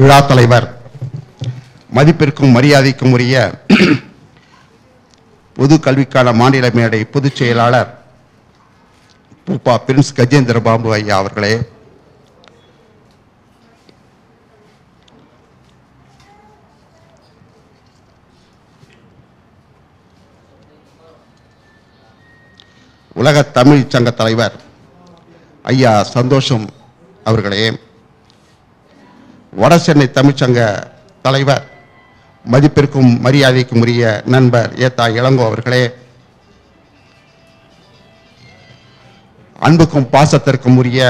விழா தலைவர் மதிப்பிற்கும் மரியாதைக்கும் உரிய பொது கல்விக்கான மாநில மேடை பொதுச் செயலாளர் பூப்பா பிரின்ஸ் கஜேந்திர பாபு ஐயா அவர்களே உலக தமிழ் சங்க தலைவர் ஐயா சந்தோஷம் அவர்களே வடசென்னை தமிழ்ச்சங்க தலைவர் மதிப்பிற்கும் மரியாதைக்கும் உரிய நண்பர் ஏத்தா இளங்கோ அவர்களே அன்புக்கும் பாசத்திற்கும் உரிய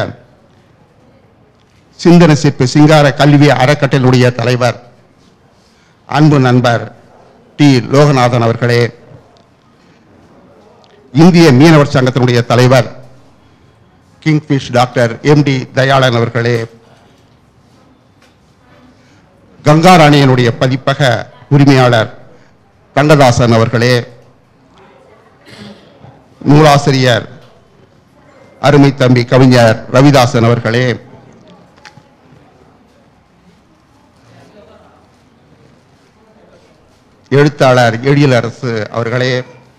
சிந்தனை சிற்பி சிங்கார கல்வி அறக்கட்டளையுடைய தலைவர் அன்பு நண்பர் டி லோகநாதன் அவர்களே இந்திய மீனவர் சங்கத்தினுடைய தலைவர் கிங்ஃபிஷ் டாக்டர் எம் டி தயாளன் அவர்களே கங்காராணியனுடைய பதிப்பக உரிமையாளர் கண்ணதாசன் அவர்களே நூலாசிரியர் அருமை தம்பி கவிஞர் ரவிதாசன் அவர்களே எழுத்தாளர் எழிலரசு அவர்களே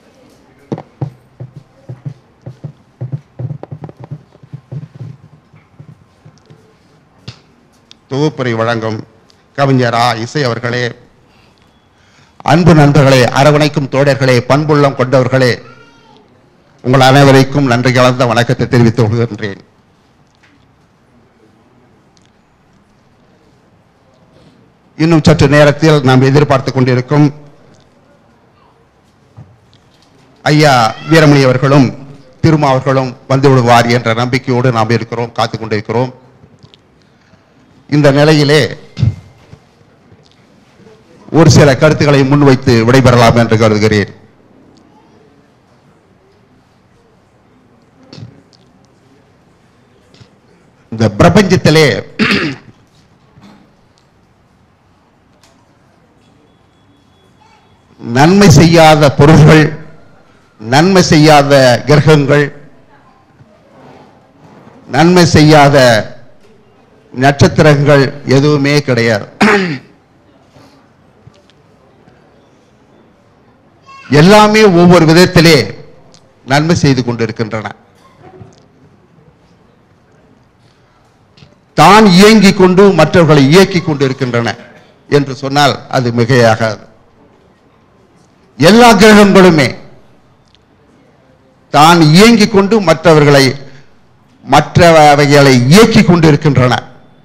தொகுப்புரை வழங்கும் கவிஞர் ஆ இசை அவர்களே அன்பு நண்பர்களே அரவணைக்கும் தோழர்களே பண்புள்ளம் கொண்டவர்களே உங்கள் அனைவருக்கும் நன்றி கலந்த வணக்கத்தை தெரிவித்துக் கொள்கின்றேன் இன்னும் சற்று நேரத்தில் நாம் எதிர்பார்த்துக் கொண்டிருக்கும் ஐயா வீரமணி அவர்களும் திருமா அவர்களும் வந்து விடுவார் என்ற நம்பிக்கையோடு நாம் இருக்கிறோம் காத்துக் கொண்டிருக்கிறோம் இந்த நிலையிலே ஒரு சில கருத்துக்களை முன்வைத்து விடைபெறலாம் என்று கருதுகிறேன் இந்த பிரபஞ்சத்திலே நன்மை செய்யாத பொருள்கள் நன்மை செய்யாத கிரகங்கள் நன்மை செய்யாத நட்சத்திரங்கள் எதுவுமே கிடையாது எல்லாமே ஒவ்வொரு விதத்திலே நன்மை செய்து கொண்டிருக்கின்றன தான் இயங்கிக் கொண்டு மற்றவர்களை இயக்கிக் கொண்டிருக்கின்றன என்று சொன்னால் அது மிகையாகாது எல்லா கிரகங்களுமே தான் இயங்கிக் கொண்டு மற்றவர்களை மற்றவைகளை இயக்கிக் கொண்டிருக்கின்றன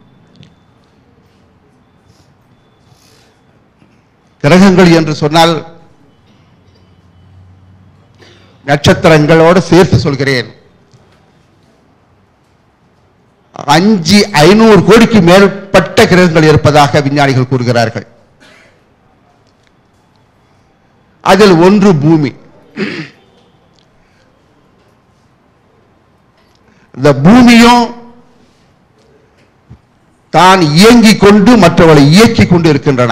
கிரகங்கள் என்று சொன்னால் நட்சத்திரங்களோடு சேர்த்து சொல்கிறேன் அஞ்சு ஐநூறு கோடிக்கு மேற்பட்ட கிரகங்கள் இருப்பதாக விஞ்ஞானிகள் கூறுகிறார்கள் அதில் ஒன்று பூமி இந்த பூமியும் தான் இயங்கிக் கொண்டு மற்றவர்களை இயக்கிக் கொண்டு இருக்கின்றன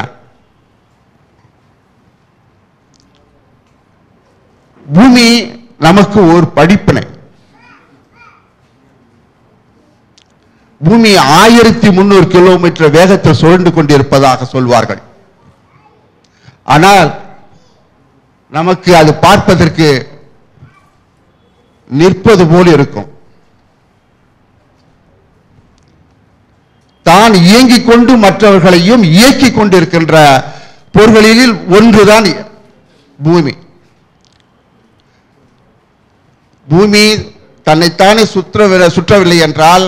பூமி நமக்கு ஒரு படிப்பினை பூமி ஆயிரத்தி முன்னூறு கிலோமீட்டர் வேகத்தில் சுழண்டு கொண்டிருப்பதாக சொல்வார்கள் ஆனால் நமக்கு அது பார்ப்பதற்கு நிற்பது போல் இருக்கும் தான் இயங்கிக் கொண்டு மற்றவர்களையும் இயக்கிக் கொண்டிருக்கின்ற பொருள்களில் ஒன்றுதான் பூமி பூமி தன்னைத்தானே சுற்ற சுற்றவில்லை என்றால்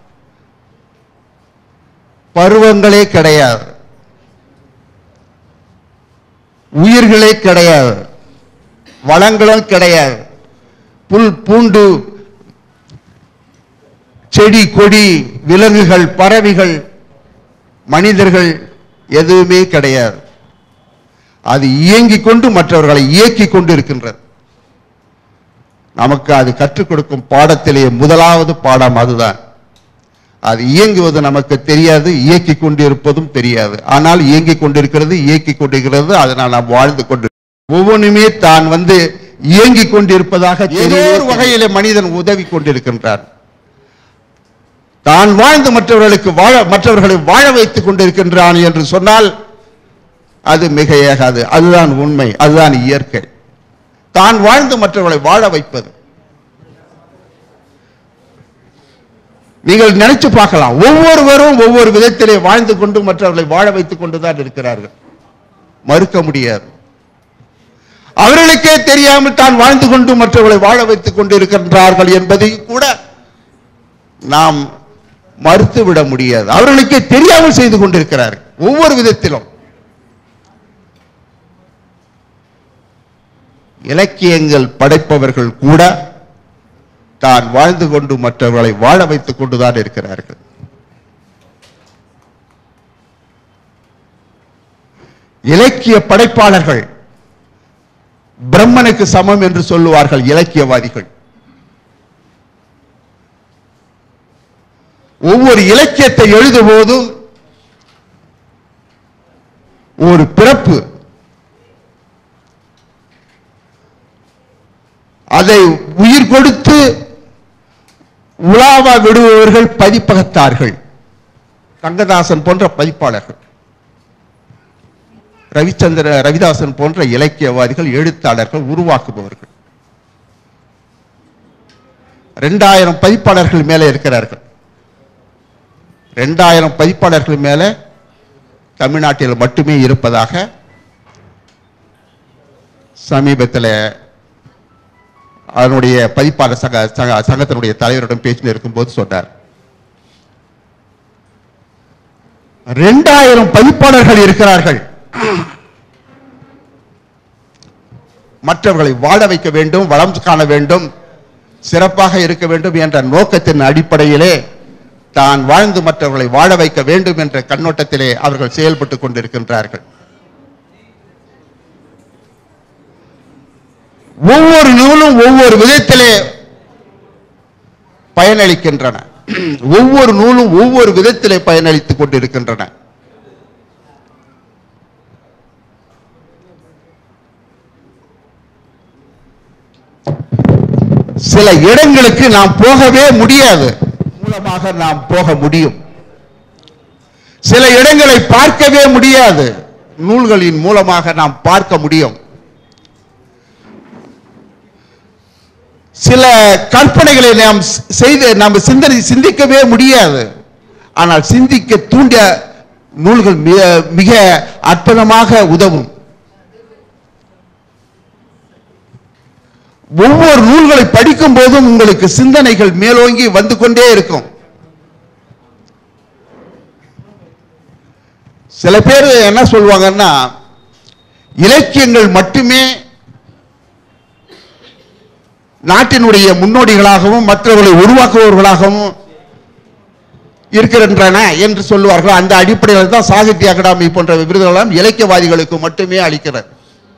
பருவங்களே கிடையாது உயிர்களே கிடையாது வளங்களும் கிடையாது புல் பூண்டு செடி கொடி விலங்குகள் பறவைகள் மனிதர்கள் எதுவுமே கிடையாது அது இயங்கிக் கொண்டு மற்றவர்களை இயக்கிக் கொண்டு இருக்கின்றது நமக்கு அது கற்றுக் கொடுக்கும் பாடத்திலே முதலாவது பாடம் அதுதான் அது இயங்குவது நமக்கு தெரியாது இயக்கிக் கொண்டிருப்பதும் தெரியாது ஆனால் இயங்கிக் கொண்டிருக்கிறது இயக்கிக் கொண்டிருக்கிறது அதனால் நாம் வாழ்ந்து கொண்டு ஒவ்வொன்றுமே தான் வந்து இயங்கிக் கொண்டிருப்பதாக ஏதோ ஒரு வகையிலே மனிதன் உதவி கொண்டிருக்கின்றான் தான் வாழ்ந்து மற்றவர்களுக்கு வாழ மற்றவர்களை வாழ வைத்துக் கொண்டிருக்கின்றான் என்று சொன்னால் அது மிகையாகாது அதுதான் உண்மை அதுதான் இயற்கை தான் வாழ்ந்து மற்றவர்களை வாழ வைப்பது நீங்கள் நினைச்சு பார்க்கலாம் ஒவ்வொருவரும் ஒவ்வொரு விதத்திலே வாழ்ந்து கொண்டு மற்றவர்களை வாழ வைத்துக் கொண்டுதான் இருக்கிறார்கள் மறுக்க முடியாது அவர்களுக்கே தெரியாமல் தான் வாழ்ந்து கொண்டு மற்றவர்களை வாழ வைத்துக் கொண்டு இருக்கின்றார்கள் என்பதை கூட நாம் மறுத்து விட முடியாது அவர்களுக்கே தெரியாமல் செய்து கொண்டிருக்கிறார்கள் ஒவ்வொரு விதத்திலும் இலக்கியங்கள் படைப்பவர்கள் கூட தான் வாழ்ந்து கொண்டு மற்றவர்களை வாழ வைத்துக் கொண்டுதான் இருக்கிறார்கள் இலக்கிய படைப்பாளர்கள் பிரம்மனுக்கு சமம் என்று சொல்லுவார்கள் இலக்கியவாதிகள் ஒவ்வொரு இலக்கியத்தை எழுதும்போதும் ஒரு பிறப்பு அதை உயிர் கொடுத்து உலாவ விடுபவர்கள் பதிப்பகத்தார்கள் கங்கதாசன் போன்ற பதிப்பாளர்கள் ரவிச்சந்திர ரவிதாசன் போன்ற இலக்கியவாதிகள் எழுத்தாளர்கள் உருவாக்குபவர்கள் ரெண்டாயிரம் பதிப்பாளர்கள் மேலே இருக்கிறார்கள் ரெண்டாயிரம் பதிப்பாளர்கள் மேலே தமிழ்நாட்டில் மட்டுமே இருப்பதாக சமீபத்தில் அதனுடைய பதிப்பாளர் சங்க சங்க- சங்கத்தினுடைய தலைவரிடம் பேச்சு இருக்கும்போது சொன்னார் ரெண்டாயிரம் பதிப்பாளர்கள் இருக்கிறார்கள் மற்றவர்களை வாழ வைக்க வேண்டும் வளம் காண வேண்டும் சிறப்பாக இருக்க வேண்டும் என்ற நோக்கத்தின் அடிப்படையிலே தான் வாழ்ந்து மற்றவர்களை வாழ வைக்க வேண்டும் என்ற கண்ணோட்டத்திலே அவர்கள் செயல்பட்டுக் கொண்டிருக்கின்றார்கள் ஒவ்வொரு நூலும் ஒவ்வொரு விதத்திலே பயனளிக்கின்றன ஒவ்வொரு நூலும் ஒவ்வொரு விதத்திலே பயனளித்துக் கொண்டிருக்கின்றன சில இடங்களுக்கு நாம் போகவே முடியாது மூலமாக நாம் போக முடியும் சில இடங்களை பார்க்கவே முடியாது நூல்களின் மூலமாக நாம் பார்க்க முடியும் சில கற்பனைகளை நாம் செய்து நாம் சிந்தனை சிந்திக்கவே முடியாது ஆனால் சிந்திக்க தூண்டிய நூல்கள் மிக மிக அற்புதமாக உதவும் ஒவ்வொரு நூல்களை படிக்கும் போதும் உங்களுக்கு சிந்தனைகள் மேலோங்கி வந்து கொண்டே இருக்கும் சில பேர் என்ன சொல்லுவாங்கன்னா இலக்கியங்கள் மட்டுமே நாட்டினுடைய முன்னோடிகளாகவும் மற்றவர்களை உருவாக்குபவர்களாகவும் இருக்கின்றன என்று சொல்லுவார்கள் அந்த அடிப்படையில் தான் சாகித்ய அகாடமி போன்ற விருதுகளெல்லாம் இலக்கியவாதிகளுக்கு மட்டுமே அளிக்கிறது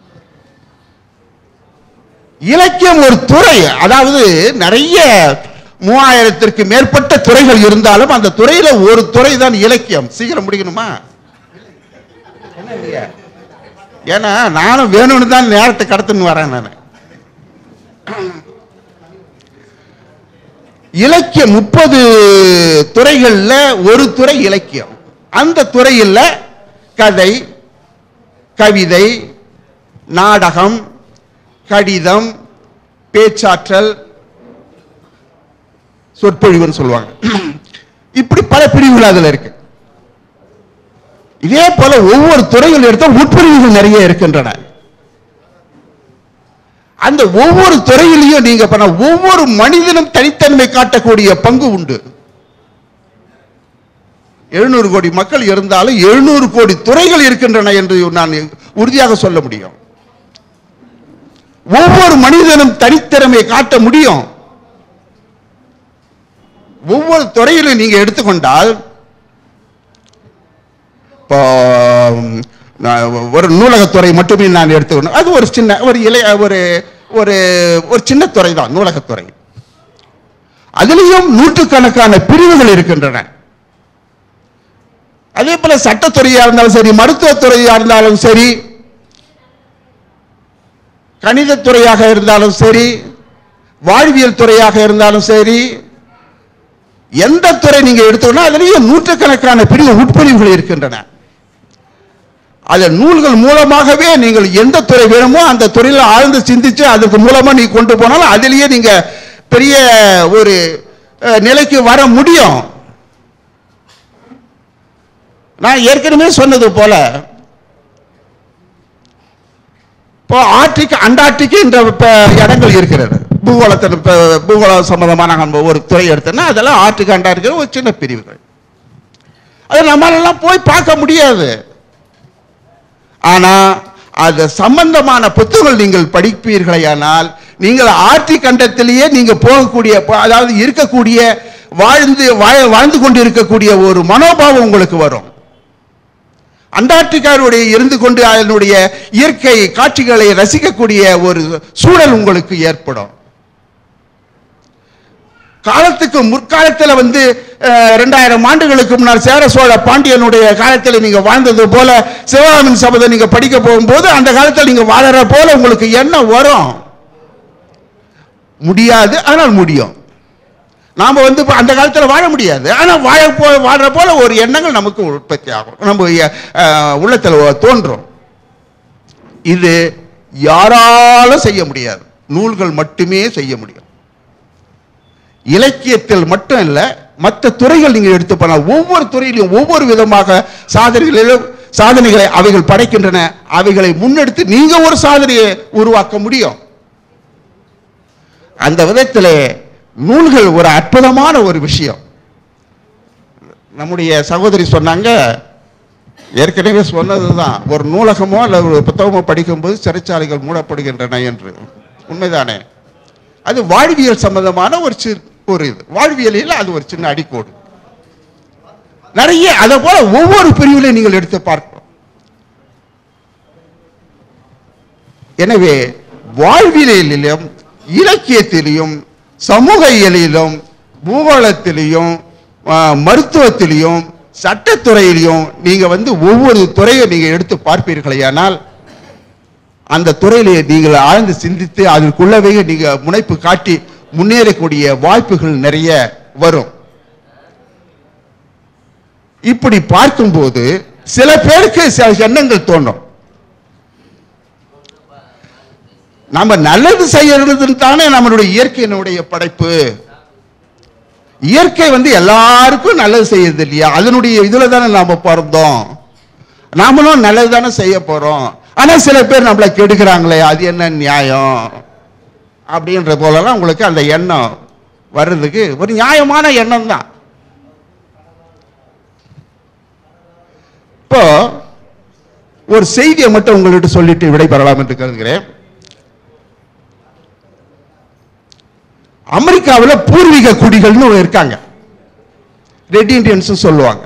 இலக்கியம் ஒரு துறை அதாவது நிறைய மூவாயிரத்திற்கு மேற்பட்ட துறைகள் இருந்தாலும் அந்த துறையில ஒரு துறை தான் இலக்கியம் சீக்கிரம் முடிக்கணுமா என்ன இல்லையா? ஏன்னா நானும் வேணும்னு தான் நேரத்தை கடத்துன்னு வரேன் நான் இலக்கியம் முப்பது துறைகள்ல ஒரு துறை இலக்கியம் அந்த துறையில் கதை கவிதை நாடகம் கடிதம் பேச்சாற்றல் சொற்பொழிவுன்னு சொல்லுவாங்க இப்படி பல பிரிவுகள் அதுல இருக்கு இதே போல ஒவ்வொரு துறையில் எடுத்தால் உட்பிரிவுகள் நிறைய இருக்கின்றன அந்த ஒவ்வொரு துறையிலையும் நீங்க பண்ண ஒவ்வொரு மனிதனும் தனித்தன்மை காட்டக்கூடிய பங்கு உண்டு எழுநூறு கோடி மக்கள் இருந்தாலும் எழுநூறு கோடி துறைகள் இருக்கின்றன என்று நான் உறுதியாக சொல்ல முடியும் ஒவ்வொரு மனிதனும் தனித்திறமை காட்ட முடியும் ஒவ்வொரு துறையிலும் நீங்க எடுத்துக்கொண்டால் இப்போ ம், நான் ஒரு நூலகத்துறை மட்டுமே நான் எடுத்துக்கணும் அது ஒரு சின்ன ஒரு இளைய ஒரு ஒரு ஒரு சின்ன துறை தான் நூலகத்துறை அதிலையும் நூற்றுக்கணக்கான பிரிவுகள் இருக்கின்றன அதே போல சட்டத்துறையா இருந்தாலும் சரி மருத்துவத்துறையா இருந்தாலும் சரி கணிதத்துறையாக இருந்தாலும் சரி வாழ்வியல் துறையாக இருந்தாலும் சரி எந்த துறை நீங்க எடுத்தோம்னா அதுலயே நூற்றுக்கணக்கான பிரிவு உட்பிரிவுகள் இருக்கின்றன அந்த நூல்கள் மூலமாகவே நீங்கள் எந்த துறை வேணுமோ அந்த துறையில் ஆழ்ந்து சிந்திச்சு அதுக்கு மூலமா நீங்க கொண்டு போனாலும் அதிலேயே நீங்க பெரிய ஒரு அஹ், நிலைக்கு வர முடியும் நான் ஏற்கனவே சொன்னது போல இப்போ ஆர்டிக் அண்டார்டிக் என்ற ப- இடங்கள் இருக்கிறது பூகோளத்தில் இப்போ பூகோளம் சம்பந்தமான நம்ம ஒரு துறை எடுத்தோம்னா அதெல்லாம் ஆர்டிக் அண்டார்டிக் ஒரு சின்ன பிரிவுகள் அது நம்மளாலாம் போய் பார்க்க முடியாது ஆனா அது சம்பந்தமான புத்தகங்கள் நீங்கள் படிப்பீர்களேயானால் நீங்கள் ஆர்டிக் கண்டத்திலேயே நீங்க போகக்கூடிய ப- அதாவது இருக்கக்கூடிய வாழ்ந்து வாழ- வாழ்ந்து கொண்டு இருக்கக்கூடிய ஒரு மனோபாவம் உங்களுக்கு வரும் அண்டார்டிகாவுடைய இருந்து கொண்டு அதனுடைய இயற்கை காட்சிகளை ரசிக்கக்கூடிய ஒரு சூழல் உங்களுக்கு ஏற்படும் காலத்துக்கு முற்காலத்தில் வந்து அஹ், ரெண்டாயிரம் ஆண்டுகளுக்கு முன்னால் சேர சோழ பாண்டியனுடைய காலத்தில் நீங்க வாழ்ந்தது போல சிவகாமின் சபதம் நீங்க படிக்க போகும்போது அந்த காலத்தில் நீங்க வாழற போல உங்களுக்கு எண்ணம் வரும் முடியாது ஆனால் முடியும் நாம வந்து இப்ப அந்த காலத்தில் வாழ முடியாது ஆனா வாழ போ வாழ்ற போல ஒரு எண்ணங்கள் நமக்கு உற்பத்தி ஆகும் நம்ம அஹ், உள்ளத்துல தோன்றும் இது யாராலும் செய்ய முடியாது நூல்கள் மட்டுமே செய்ய முடியும் இலக்கியத்தில் மட்டும் இல்ல மற்ற துறைகள் நீங்க எடுத்து போனால் ஒவ்வொரு துறையிலும் ஒவ்வொரு விதமாக சாதனைகளிலும் சாதனைகளை அவைகள் படைக்கின்றன அவைகளை முன்னெடுத்து நீங்க ஒரு சாதனையை உருவாக்க முடியும் அந்த விதத்திலே நூல்கள் ஒரு அற்புதமான ஒரு விஷயம் நம்முடைய சகோதரி சொன்னாங்க ஏற்கனவே சொன்னதுதான் ஒரு நூலகமோ அல்ல ஒரு புத்தகமோ படிக்கும்போது சிறைச்சாலைகள் மூடப்படுகின்றன என்று உண்மைதானே அது வாழ்வியல் சம்பந்தமான ஒரு சி ஒரு இது வாழ்வியலில் அது ஒரு சின்ன அடிக்கோடு நிறைய அதை போல ஒவ்வொரு பிரிவிலையும் நீங்கள் எடுத்து பார்க்கணும் எனவே வாழ்வியலிலும் இலக்கியத்திலையும் சமூக இயலிலும் பூகோளத்திலையும் ஆ, மருத்துவத்திலையும் சட்டத்துறையிலையும் நீங்க வந்து ஒவ்வொரு துறையை நீங்க எடுத்து பார்ப்பீர்களேயானால் அந்த துறையிலே நீங்கள் ஆழ்ந்து சிந்தித்து அதற்குள்ளவே நீங்க முனைப்பு காட்டி முன்னேறக்கூடிய வாய்ப்புகள் நிறைய வரும் இப்படி பார்க்கும்போது சில பேருக்கு சில எண்ணங்கள் தோணும் நம்ம நல்லது செய்யறதுன்னு தானே நம்மளுடைய இயற்கையினுடைய படைப்பு இயற்கை வந்து எல்லாருக்கும் நல்லது செய்யுது இல்லையா அதனுடைய இதுல தானே நாம பிறந்தோம் நாமளும் நல்லது தானே செய்ய போறோம் ஆனா சில பேர் நம்மளை கெடுக்கிறாங்களே அது என்ன நியாயம் அப்படின்ற போலலாம் உங்களுக்கு அந்த எண்ணம் வர்றதுக்கு ஒரு நியாயமான எண்ணம் தான் இப்போ ஒரு செய்தியை மட்டும் உங்கள்கிட்ட சொல்லிட்டு விடைபெறலாம் என்று கருதுகிறேன் அமெரிக்காவில் பூர்வீக குடிகள்னு ஒரு இருக்காங்க ரெட் இண்டியன்ஸ் சொல்லுவாங்க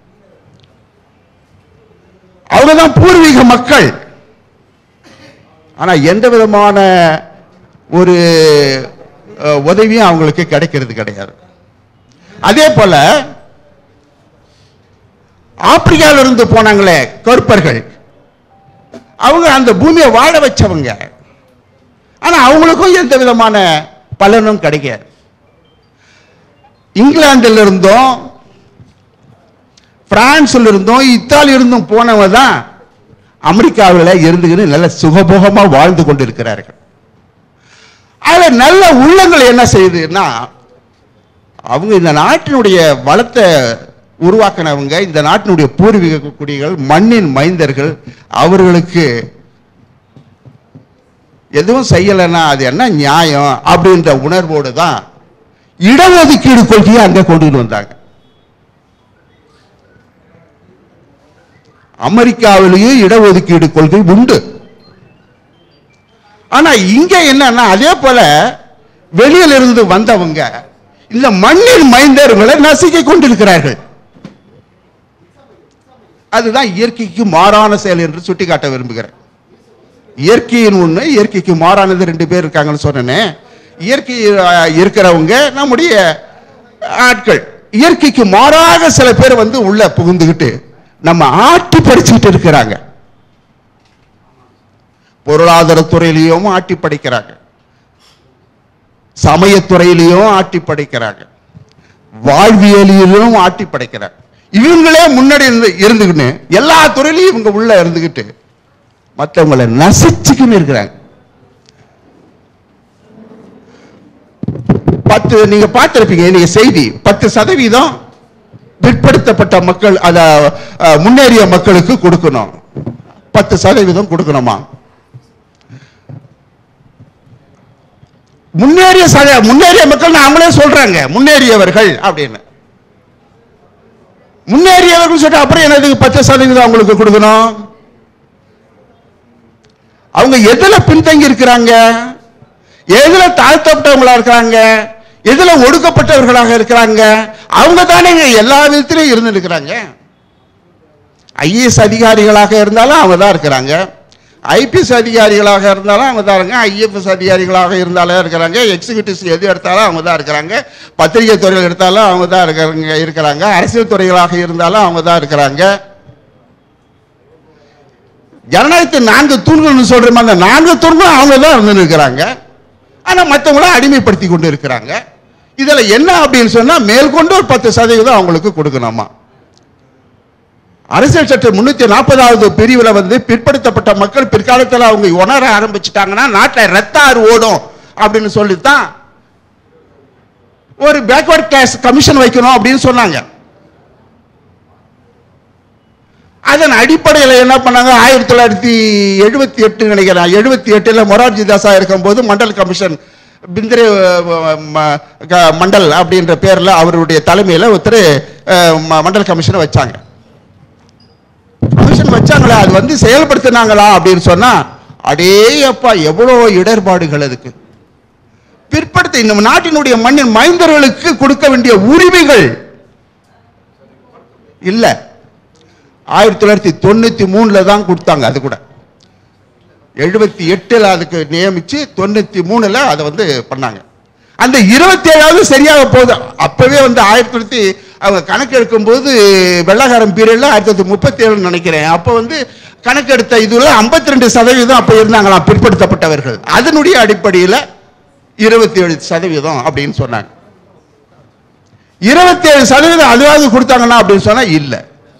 அவங்க தான் பூர்வீக மக்கள் ஆனா எந்த விதமான ஒரு அஹ், உதவியும் அவங்களுக்கு கிடைக்கிறது கிடையாது அதே போல ஆப்பிரிக்கால இருந்து போனாங்களே கருப்பர்கள் அவங்க அந்த பூமியை வாழ வச்சவங்க ஆனா அவங்களுக்கும் எந்த விதமான பலனும் கிடைக்காது இங்கிலாந்துல இருந்தும் பிரான்ஸ்ல இருந்தும் இத்தாலி இருந்தும் போனவங்க தான் அமெரிக்காவில் இருந்துக்கிட்டு நல்ல சுகபோகமா வாழ்ந்து கொண்டிருக்கிறார்கள் அதுல நல்ல உள்ளங்கள் என்ன செய்யுதுன்னா அவங்க இந்த நாட்டினுடைய வளத்தை உருவாக்கினவங்க இந்த நாட்டினுடைய பூர்வீக குடிகள் மண்ணின் மைந்தர்கள் அவர்களுக்கு எதுவும் செய்யலைன்னா அது என்ன நியாயம் அப்படின்ற உணர்வோடு தான் இடஒதுக்கீடு கொள்கையை அங்க கொண்டுட்டு வந்தாங்க அமெரிக்காவிலேயும் இடஒதுக்கீடு கொள்கை உண்டு ஆனா இங்க என்னன்னா அதே போல வெளியில இருந்து வந்தவங்க இந்த மண்ணின் மைந்தர்களை நசுக்கி கொண்டிருக்கிறார்கள் அதுதான் இயற்கைக்கு மாறான செயல் என்று சுட்டிக்காட்ட விரும்புகிறேன் இயற்கையின் ஒண்ணு இயற்கைக்கு மாறானது ரெண்டு பேர் இருக்காங்கன்னு சொன்னேனே இயற்கை அஹ், இருக்கிறவங்க நம்முடைய ஆட்கள் இயற்கைக்கு மாறாக சில பேர் வந்து உள்ள புகுந்துகிட்டு நம்ம ஆட்டி படிச்சுக்கிட்டு இருக்கிறாங்க பொருளாதாரத்துறையிலையும் ஆட்டி படிக்கிறாங்க சமயத்துறையிலையும் ஆட்டி படிக்கிறாங்க வாழ்வியலிலும் ஆட்டி படைக்கிறார் இவங்களே முன்னாடி இருந்து இருந்துக்கின்னு எல்லா துறையிலையும் இவங்க உள்ள இருந்துக்கிட்டு மற்றவங்களை நசிச்சுக்கின்னு இருக்கிறாங்க பத்து நீங்க பார்த்திருப்பீங்க நீங்க செய்தி பத்து சதவீதம் பிற்படுத்தப்பட்ட மக்கள் அத அஹ், முன்னேறிய மக்களுக்கு கொடுக்கணும் பத்து சதவீதம் கொடுக்கணுமா முன்னேறிய சத முன்னேறிய மக்கள் அவங்களே சொல்றாங்க முன்னேறியவர்கள் அப்படின்னு முன்னேறியவர்கள் சொல்லிட்டு அப்புறம் என்னதுக்கு பத்து சதவீதம் அவங்களுக்கு கொடுக்கணும் அவங்க எதுல பின்தங்கி இருக்கிறாங்க எதுல தாழ்த்தப்பட்டவங்களா இருக்கிறாங்க எதுல ஒடுக்கப்பட்டவர்களாக இருக்கிறாங்க அவங்க தானே இங்க எல்லா விதத்திலையும் இருந்து இருக்கிறாங்க ஐஏஎஸ் அதிகாரிகளாக இருந்தாலும் அவங்க தான் இருக்கிறாங்க ஐபிஎஸ் அதிகாரிகளாக இருந்தாலும் அவங்க தான் இருக்காங்க ஐஎஃப்எஸ் அதிகாரிகளாக இருந்தாலும் இருக்கிறாங்க எக்ஸிக்யூட்டிவ்ஸ் எது எடுத்தாலும் அவங்க தான் இருக்கிறாங்க பத்திரிகை துறையில் எடுத்தாலும் அவங்க தான் இருக்கிறாங்க இருக்கிறாங்க அரசியல் துறைகளாக இருந்தாலும் அவங்க தான் இருக்கிறாங்க ஜனநாயகத்தின் நான்கு தூண்கள்னு சொல்றோம் அந்த நான்கு தூண்களும் அவங்க தான் இருந்து இருக்கிறாங்க ஆனா மற்றவங்கள அடிமைப்படுத்தி கொண்டு இருக்கிறாங்க இதுல என்ன அப்படின்னு சொன்னா மேற்கொண்டு ஒரு பத்து சதவீதம் அவங்களுக்கு கொடுக்கணுமா அரசியல் சட்டம் முன்னூத்தி நாற்பதாவது பிரிவுல வந்து பிற்படுத்தப்பட்ட மக்கள் பிற்காலத்தில் அவங்க உணர ஆரம்பிச்சிட்டாங்கன்னா நாட்டில் ரத்த ஆறு ஓடும் அப்படின்னு சொல்லித்தான் ஒரு பேக்வர்ட் கிளாஸ் கமிஷன் வைக்கணும் அப்படின்னு சொன்னாங்க அதன் அடிப்படையில் என்ன பண்ணாங்க ஆயிரத்தி தொள்ளாயிரத்தி எழுபத்தி எட்டு நினைக்கிறேன் எழுபத்தி எட்டுல மொரார்ஜி தாசா இருக்கும்போது மண்டல் கமிஷன் பிந்திரே அஹ், ம- க- மண்டல் அப்படின்ற பேர்ல அவருடைய தலைமையில ஒருத்தர் அஹ், ம- மண்டல் கமிஷனை வச்சாங்க கமிஷன் வச்சாங்களா அது வந்து செயல்படுத்தினாங்களா அப்படின்னு சொன்னா அடே அப்பா எவ்வளவு இடர்பாடுகள் அதுக்கு பிற்படுத்த இந்த நாட்டினுடைய மண்ணின் மைந்தர்களுக்கு கொடுக்க வேண்டிய உரிமைகள் இல்ல ஆயிரத்தி தொள்ளாயிரத்தி தொண்ணூத்தி மூணுல தான் கொடுத்தாங்க அது கூட எழுபத்தி எட்டுல அதுக்கு நியமிச்சு தொண்ணூத்தி மூணுல அதை வந்து பண்ணாங்க அந்த இருபத்தி ஏழாவது சரியாக போகுது அப்பவே வந்து ஆயிரத்தி தொள்ளாயிரத்தி அவங்க கணக்கு எடுக்கும்போது வெள்ளக்காரன் பீரியட்ல ஆயிரத்தி தொள்ளாயிரத்தி முப்பத்தி ஏழுன்னு நினைக்கிறேன் அப்போ வந்து கணக்கெடுத்த இதுல ஐம்பத்தி ரெண்டு சதவீதம் அப்போ இருந்தாங்களாம் பிற்படுத்தப்பட்டவர்கள் அதனுடைய அடிப்படையில் இருபத்தி ஏழு சதவீதம் அப்படின்னு சொன்னாங்க இருபத்தி ஏழு சதவீதம் அதுவாவது கொடுத்தாங்கன்னா அப்படின்னு சொன்னா இல்லை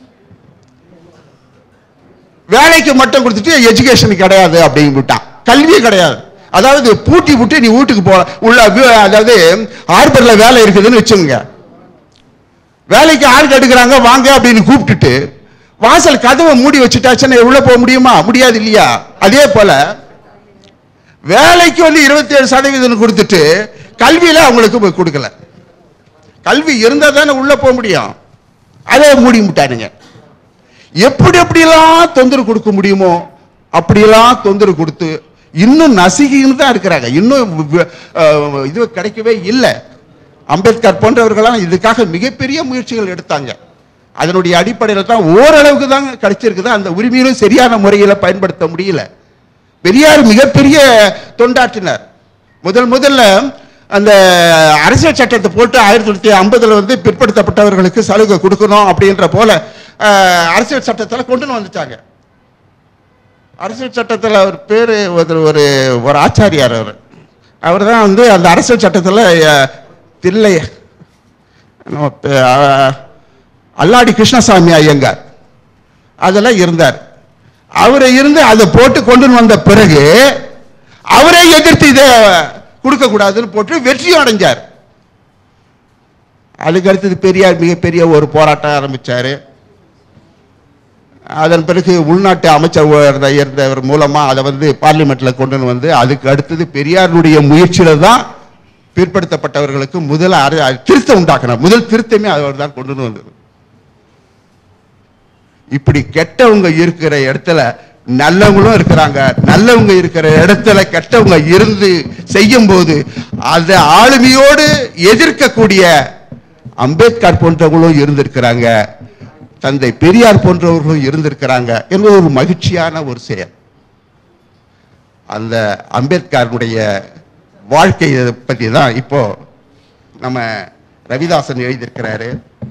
வேலைக்கு மட்டும் கொடுத்துட்டு எஜுகேஷன் கிடையாது அப்படின்னு விட்டான் கல்வி கிடையாது அதாவது பூட்டி விட்டு நீ வீட்டுக்கு போல உள்ள வி- அதாவது ஹார்பர்ல வேலை இருக்குதுன்னு வச்சுங்க வேலைக்கு ஆள் எடுக்கிறாங்க வாங்க அப்படின்னு கூப்பிட்டுட்டு வாசல் கதவை மூடி வச்சுட்டாச்சுன்னா உள்ள போக முடியுமா முடியாது இல்லையா அதே போல வேலைக்கு வந்து இருபத்தி ஏழு சதவீதம் கொடுத்துட்டு கல்வியில அவங்களுக்கு போய் கொடுக்கல கல்வி இருந்தா தானே உள்ள போக முடியும் அதை மூடி விட்டானுங்க எப்படி எப்படியெல்லாம் தொந்தரவு கொடுக்க முடியுமோ அப்படியெல்லாம் தொந்தரவு கொடுத்து இன்னும் நசுகின்னு தான் இருக்கிறாங்க இன்னும் வி- அஹ் இது கிடைக்கவே இல்லை அம்பேத்கர் போன்றவர்களாம் இதுக்காக மிகப்பெரிய முயற்சிகள் எடுத்தாங்க அதனுடைய அடிப்படையில் தான் ஓரளவுக்கு தான் கிடைச்சிருக்குது அந்த உரிமையிலும் சரியான முறையில் பயன்படுத்த முடியல பெரியார் மிகப்பெரிய தொண்டாற்றினார் முதல் முதல்ல அந்த அரசியல் சட்டத்தை போட்டு ஆயிரத்தி தொள்ளாயிரத்தி ஐம்பதுல வந்து பிற்படுத்தப்பட்டவர்களுக்கு சலுகை கொடுக்கணும் அப்படின்ற போல அஹ், அரசியல் சட்டத்தில் கொண்டு வந்துட்டாங்க அரசியல் சட்டத்தில் அவர் பேர் ஒரு ஒரு ஒரு ஆச்சாரியார் அவர் அவர் தான் வந்து அந்த அரசியல் சட்டத்தில் தில்லை நம்ம பே- அஹ், அல்லாடி கிருஷ்ணசாமி ஐயங்கார் அதெல்லாம் இருந்தார் அவரை இருந்து அதை போட்டு கொண்டு வந்த பிறகு அவரே எதிர்த்து இதை கொடுக்க கூடாதுன்னு போட்டு வெற்றி அடைஞ்சார் அதுக்கு அடுத்தது பெரியார் மிகப்பெரிய ஒரு போராட்டம் ஆரம்பிச்சாரு அதன் பிறகு உள்நாட்டு அமைச்சர் இருந்த இருந்தவர் மூலமா அதை வந்து பார்லிமெண்ட்ல கொண்டு வந்து அதுக்கு அடுத்தது பெரியாருடைய முயற்சியில தான் பிற்படுத்தப்பட்டவர்களுக்கு முதல் அரு- திருத்தம் உண்டாக்கினார் முதல் திருத்தமே அவர் தான் கொண்டு வந்தது இப்படி கெட்டவங்க இருக்கிற இடத்துல நல்லவங்களும் இருக்கிறாங்க நல்லவங்க இருக்கிற இடத்துல கெட்டவங்க இருந்து செய்யும் போது அதை ஆளுமையோடு எதிர்க்கக்கூடிய அம்பேத்கர் போன்றவங்களும் இருந்திருக்கிறாங்க தந்தை பெரியார் போன்றவர்களும் இருந்திருக்கிறாங்க என்பது ஒரு மகிழ்ச்சியான ஒரு செயல் அந்த அம்பேத்கருடைய வாழ்க்கையை பற்றி தான் இப்போ நம்ம ரவிதாசன் எழுதியிருக்கிறாரு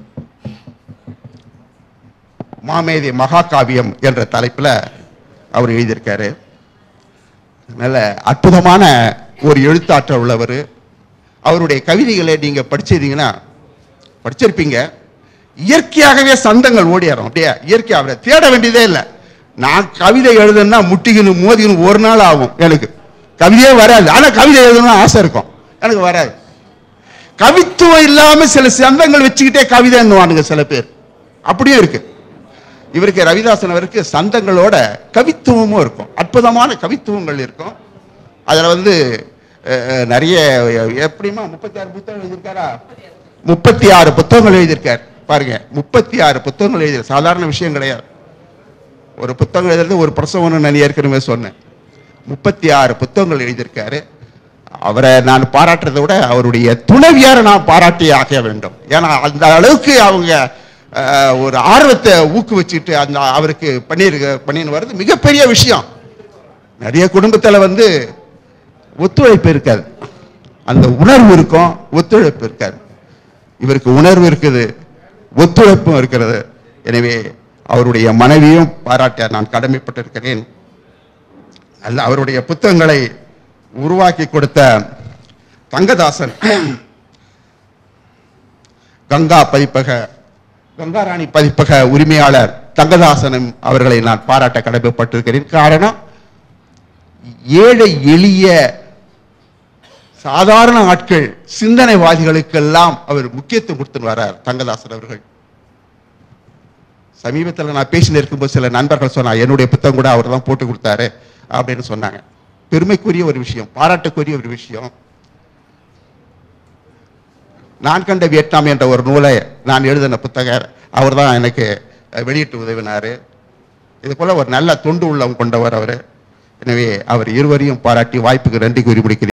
மாமேதை மகாகாவியம் என்ற தலைப்புல அவர் எழுதியிருக்காரு நல்ல அற்புதமான ஒரு எழுத்தாற்றல் உள்ளவர் அவருடைய கவிதைகளை நீங்க படிச்சிருந்தீங்கன்னா படிச்சிருப்பீங்க இயற்கையாகவே சந்தங்கள் ஓடியாரும் அப்படியே இயற்கை அவரை தேட வேண்டியதே இல்லை நான் கவிதை எழுதுனா முட்டிக்கணும் மோதிக்கணும் ஒரு நாள் ஆகும் எனக்கு கவிதையே வராது ஆனா கவிதை எழுதணும்னு ஆசை இருக்கும் எனக்கு வராது கவித்துவம் இல்லாம சில சந்தங்கள் வச்சுக்கிட்டே கவிதை என்னவானுங்க சில பேர் அப்படியே இருக்கு இவருக்கு ரவிதாசன் அவருக்கு சந்தங்களோட கவித்துவமும் இருக்கும் அற்புதமான கவித்துவங்கள் இருக்கும் அதுல வந்து அஹ், அஹ், நிறைய எப்படிமா முப்பத்தி ஆறு புத்தகம் எழுதியிருக்காரா முப்பத்தி ஆறு புத்தகங்கள் எழுதியிருக்கார் பாருங்க முப்பத்தி ஆறு புத்தகங்கள் எழுதி சாதாரண விஷயம் கிடையாது ஒரு புத்தகம் எழுதுறது ஒரு பிரசவம்னு நான் ஏற்கனவே சொன்னேன் முப்பத்தி ஆறு புத்தகங்கள் எழுதியிருக்காரு அவரை நான் பாராட்டுறதை விட அவருடைய துணைவியாரை நான் பாராட்டி ஆக வேண்டும் ஏன்னா அந்த அளவுக்கு அவங்க அஹ், ஒரு ஆர்வத்தை ஊக்குவிச்சுட்டு அந்த அவருக்கு பண்ணியிருக்க பண்ணின்னு வர்றது மிகப்பெரிய விஷயம் நிறைய குடும்பத்தில் வந்து ஒத்துழைப்பு இருக்காது அந்த உணர்வு இருக்கும் ஒத்துழைப்பு இருக்காது இவருக்கு உணர்வு இருக்குது ஒத்துழைப்பும் இருக்கிறது எனவே அவருடைய மனைவியும் பாராட்ட நான் கடமைப்பட்டிருக்கிறேன் அல்ல அவருடைய புத்தகங்களை உருவாக்கி கொடுத்த தங்கதாசன் கங்கா பதிப்பக கங்காராணி பதிப்பக உரிமையாளர் தங்கதாசனும் அவர்களை நான் பாராட்ட கடமைப்பட்டிருக்கிறேன் காரணம் ஏழை எளிய சாதாரண ஆட்கள் சிந்தனைவாதிகளுக்கெல்லாம் அவர் முக்கியத்துவம் கொடுத்துன்னு வரார் தங்கதாசன் அவர்கள் சமீபத்தில் நான் பேசின்னு இருக்கும்போது சில நண்பர்கள் சொன்னா என்னுடைய புத்தகம் கூட அவர் தான் போட்டு கொடுத்தாரு அப்படின்னு சொன்னாங்க பெருமைக்குரிய ஒரு விஷயம் பாராட்டுக்குரிய ஒரு விஷயம் நான் கண்ட வியட்நாம் என்ற ஒரு நூலை நான் எழுதின புத்தகர் அவர் தான் எனக்கு அஹ், வெளியிட்டு உதவினார் இது போல ஒரு நல்ல தொண்டு உள்ளம் கொண்டவர் அவர் எனவே அவர் இருவரையும் பாராட்டி வாய்ப்புக்கு நன்றி கூறி முடிக்கிறேன்